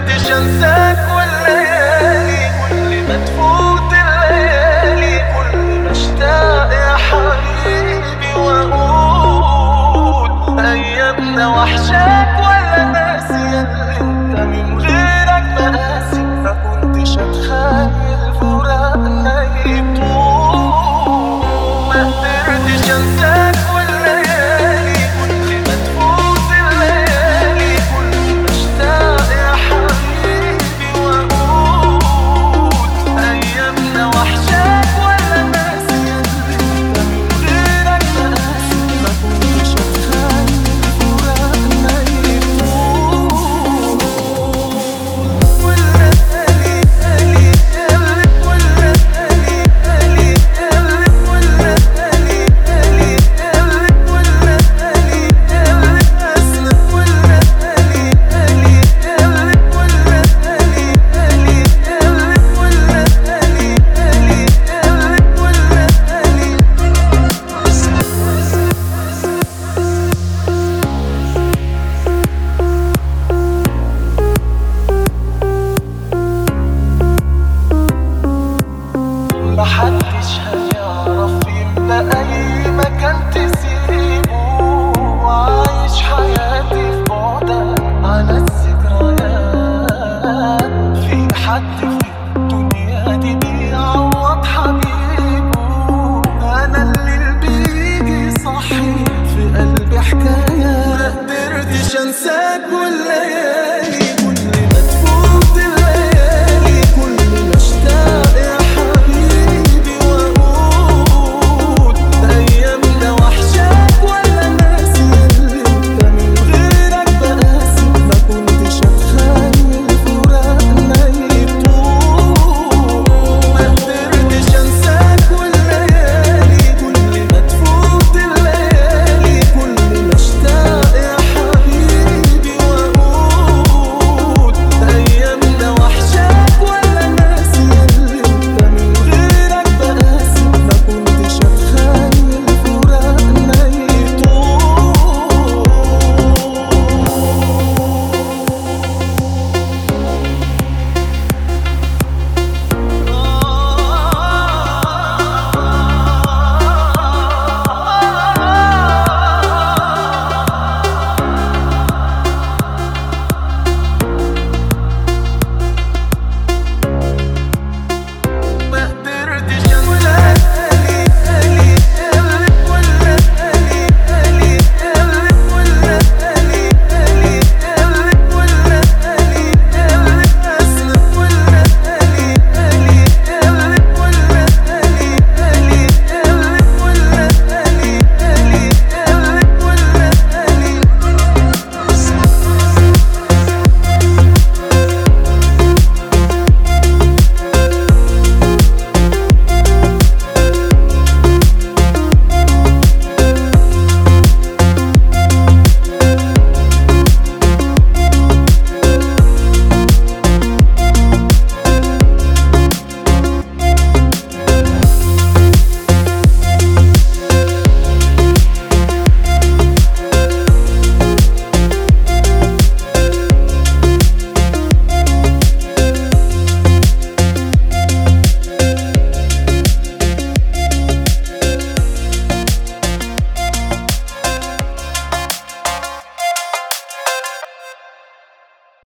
قدرتش انساك والليالي كل ما تفوت الليالي كل ما اشتاق يا حبيبي واقول ايامنا وحشاك ولا ناسي اللي انت من غيرك مقاسي ما كنتش اتخيل فراقنا يطول ما قدرتش انساك والليالي كل ما تفوت الليالي كل ما اشتاق يا حبيبي واقول ايامنا وحشاك ولا ناسي اللي انت من غيرك مقاسي ما كنتش اتخيل فراقنا يطول ولا تالي تالي قلب ولا تالي تالي قلب ولا تالي تالي قلب ولا تالي قلب أسلم ولا تالي تالي قلب ولا تالي تالي قلب ولا تالي تالي قلب ولا تالي محدش هيعرف يملى أي مكان تسيبه وعايش حياتي في بعدك على الذكريات في حد